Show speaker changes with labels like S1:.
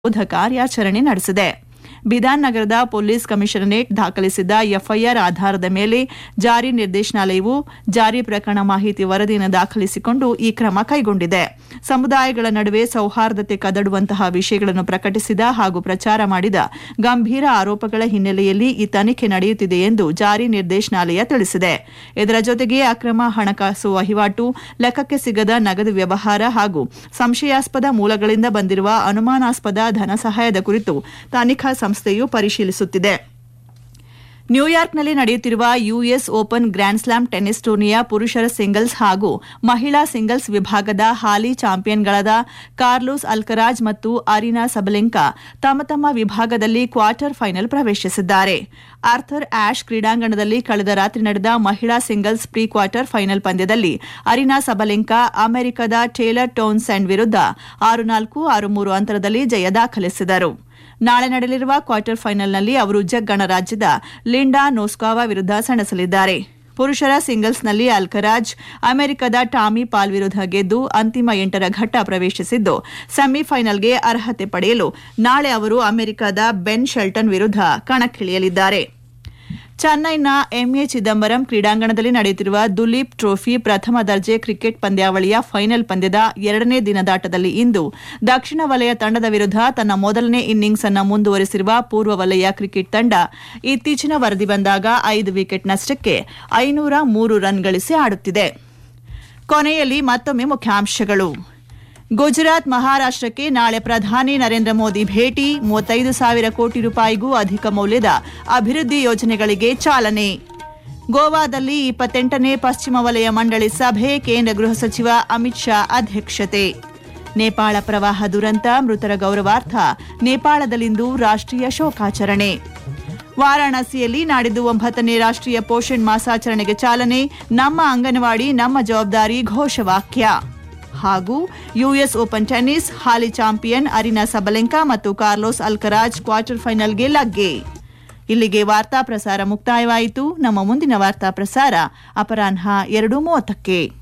S1: ಶೋಧ ಕಾರ್ಯಾಚರಣೆ ನಡೆಸಿದೆ ಬಿಧಾನ್ ನಗರದ ಪೊಲೀಸ್ ಕಮಿಷನರೇಟ್ ದಾಖಲಿಸಿದ್ದ ಎಫ್ಐಆರ್ ಆಧಾರದ ಮೇಲೆ ಜಾರಿ ನಿರ್ದೇಶನಾಲಯವು ಜಾರಿ ಪ್ರಕರಣ ಮಾಹಿತಿ ವರದಿಯನ್ನು ದಾಖಲಿಸಿಕೊಂಡು ಈ ಕ್ರಮ ಕೈಗೊಂಡಿದೆ ಸಮುದಾಯಗಳ ನಡುವೆ ಸೌಹಾರ್ದತೆ ಕದಡುವಂತಹ ವಿಷಯಗಳನ್ನು ಪ್ರಕಟಿಸಿದ ಹಾಗೂ ಪ್ರಚಾರ ಮಾಡಿದ ಗಂಭೀರ ಆರೋಪಗಳ ಹಿನ್ನೆಲೆಯಲ್ಲಿ ಈ ತನಿಖೆ ನಡೆಯುತ್ತಿದೆ ಎಂದು ಜಾರಿ ನಿರ್ದೇಶನಾಲಯ ತಿಳಿಸಿದೆ ಇದರ ಜೊತೆಗೆ ಅಕ್ರಮ ಹಣಕಾಸು ವಹಿವಾಟು ಲೆಕ್ಕಕ್ಕೆ ಸಿಗದ ನಗದು ವ್ಯವಹಾರ ಹಾಗೂ ಸಂಶಯಾಸ್ಪದ ಮೂಲಗಳಿಂದ ಬಂದಿರುವ ಅನುಮಾನಾಸ್ಪದ ಧನ ಸಹಾಯದ ಕುರಿತು ತನಿಖಾ ಸಂಸ್ಥೆಯು ಪರಿಶೀಲಿಸುತ್ತಿದೆ ನ್ಯೂಯಾರ್ಕ್ನಲ್ಲಿ ನಡೆಯುತ್ತಿರುವ US open grand slam tennis ಟೂರ್ನಿಯ ಪುರುಷರ ಸಿಂಗಲ್ಸ್ ಹಾಗೂ ಮಹಿಳಾ ಸಿಂಗಲ್ಸ್ ವಿಭಾಗದ ಹಾಲಿ ಚಾಂಪಿಯನ್ಗಳಾದ ಕಾರ್ಲೋಸ್ ಅಲ್ಕರಾಜ್ ಮತ್ತು ಅರಿನಾ ಸಬಲೆಂಕಾ ತಮ್ಮ ತಮ್ಮ ವಿಭಾಗದಲ್ಲಿ ಕ್ವಾರ್ಟರ್ ಫೈನಲ್ ಪ್ರವೇಶಿಸಿದ್ದಾರೆ ಆರ್ಥರ್ ಆಶ್ ಕ್ರೀಡಾಂಗಣದಲ್ಲಿ ಕಳೆದ ರಾತ್ರಿ ನಡೆದ ಮಹಿಳಾ ಸಿಂಗಲ್ಸ್ ಪ್ರೀ ಕ್ವಾರ್ಟರ್ ಫೈನಲ್ ಪಂದ್ಯದಲ್ಲಿ ಅರಿನಾ ಸಬಲೆಂಕಾ ಅಮೆರಿಕದ ಟೇಲರ್ ಟೋನ್ಸ್ಯಾಂಡ್ ವಿರುದ್ಧ ಆರು ನಾಲ್ಕು ಆರು ಮೂರು ಅಂತರದಲ್ಲಿ ಜಯ ದಾಖಲಿಸಿದರು ನಾಳೆ ನಡೆಯಲಿರುವ ಕ್ವಾರ್ಟರ್ ಫೈನಲ್ನಲ್ಲಿ ಅವರು ಜಗ್ ಗಣರಾಜ್ಯದ ಲಿಂಡಾ ನೋಸ್ಕಾವಾ ವಿರುದ್ಧ ಸೆಣಸಲಿದ್ದಾರೆ ಪುರುಷರ ಸಿಂಗಲ್ಸ್ನಲ್ಲಿ ಅಲ್ಕರಾಜ್ ಅಮೆರಿಕದ ಟಾಮಿ ಪಾಲ್ ವಿರುದ್ಧ ಗೆದ್ದು ಅಂತಿಮ ಎಂಟರ ಘಟ್ಟ ಪ್ರವೇಶಿಸಿದ್ದು ಸೆಮಿಫೈನಲ್ಗೆ ಅರ್ಹತೆ ಪಡೆಯಲು ನಾಳೆ ಅವರು ಅಮೆರಿಕದ ಬೆನ್ ಶೆಲ್ಟನ್ ವಿರುದ್ಧ ಕಣಕ್ಕಿಳಿಯಲಿದ್ದಾರೆ ಚೆನ್ನೈನ ಎಂಎ ಚಿದಂಬರಂ ಕ್ರೀಡಾಂಗಣದಲ್ಲಿ ನಡೆಯುತ್ತಿರುವ ದುಲೀಪ್ ಟ್ರೋಫಿ ಪ್ರಥಮ ದರ್ಜೆ ಕ್ರಿಕೆಟ್ ಪಂದ್ಯಾವಳಿಯ ಫೈನಲ್ ಪಂದ್ಯದ ಎರಡನೇ ದಿನದಾಟದಲ್ಲಿ ಇಂದು ದಕ್ಷಿಣ ವಲಯ ತಂಡದ ವಿರುದ್ಧ ತನ್ನ ಮೊದಲನೇ ಇನ್ನಿಂಗ್ಸ್ ಅನ್ನು ಮುಂದುವರೆಸಿರುವ ಪೂರ್ವ ವಲಯ ಕ್ರಿಕೆಟ್ ತಂಡ ಇತ್ತೀಚಿನ ವರದಿ ಬಂದಾಗ ಐದು ವಿಕೆಟ್ ನಷ್ಟಕ್ಕೆ ಐನೂರ ಮೂರು ರನ್ ಗಳಿಸಿ ಆಡುತ್ತಿದೆ ಕೊನೆಯಲ್ಲಿ ಮತ್ತೊಮ್ಮೆ ಮುಖ್ಯಾಂಶಗಳು ಗುಜರಾತ್ ಮಹಾರಾಷ್ಟಕ್ಕೆ ನಾಳೆ ಪ್ರಧಾನಿ ನರೇಂದ್ರ ಮೋದಿ ಭೇಟಿ ಮೂವತ್ತೈದು ಸಾವಿರ ಕೋಟಿ ರೂಪಾಯಿಗೂ ಅಧಿಕ ಮೌಲ್ಯದ ಅಭಿವೃದ್ಧಿ ಯೋಜನೆಗಳಿಗೆ ಚಾಲನೆ ಗೋವಾದಲ್ಲಿ ಇಪ್ಪತ್ತೆಂಟನೇ ಪಶ್ಚಿಮ ವಲಯ ಮಂಡಳಿ ಸಭೆ ಕೇಂದ್ರ ಗೃಹ ಸಚಿವ ಅಮಿತ್ ಶಾ ಅಧ್ಯಕ್ಷತೆ ನೇಪಾಳ ಪ್ರವಾಹ ದುರಂತ ಮೃತರ ಗೌರವಾರ್ಥ ನೇಪಾಳದಲ್ಲಿಂದು ರಾಷ್ಟ್ರೀಯ ಶೋಕಾಚರಣೆ ವಾರಾಣಸಿಯಲ್ಲಿ ನಾಡಿದ್ದು ಒಂಬತ್ತನೇ ರಾಷ್ಟ್ರೀಯ ಪೋಷಣ್ ಮಾಸಾಚರಣೆಗೆ ಚಾಲನೆ ನಮ್ಮ ಅಂಗನವಾಡಿ ನಮ್ಮ ಜವಾಬ್ದಾರಿ ಘೋಷವಾಕ್ಯ ಹಾಗೂ ಯುಎಸ್ ಓಪನ್ ಟೆನ್ನಿಸ್ ಹಾಲಿ ಚಾಂಪಿಯನ್ ಅರಿನಾ ಸಬಲೆಂಕಾ ಮತ್ತು ಕಾರ್ಲೋಸ್ ಅಲ್ಕರಾಜ್ ಕ್ವಾರ್ಟರ್ ಫೈನಲ್ಗೆ ಲಗ್ಗೆ ಇಲ್ಲಿಗೆ ವಾರ್ತಾ ಪ್ರಸಾರ ಮುಕ್ತಾಯವಾಯಿತು ನಮ್ಮ ಮುಂದಿನ ವಾರ್ತಾ ಪ್ರಸಾರ ಅಪರಾಹ್ನ ಎರಡು ಮೂವತ್ತಕ್ಕೆ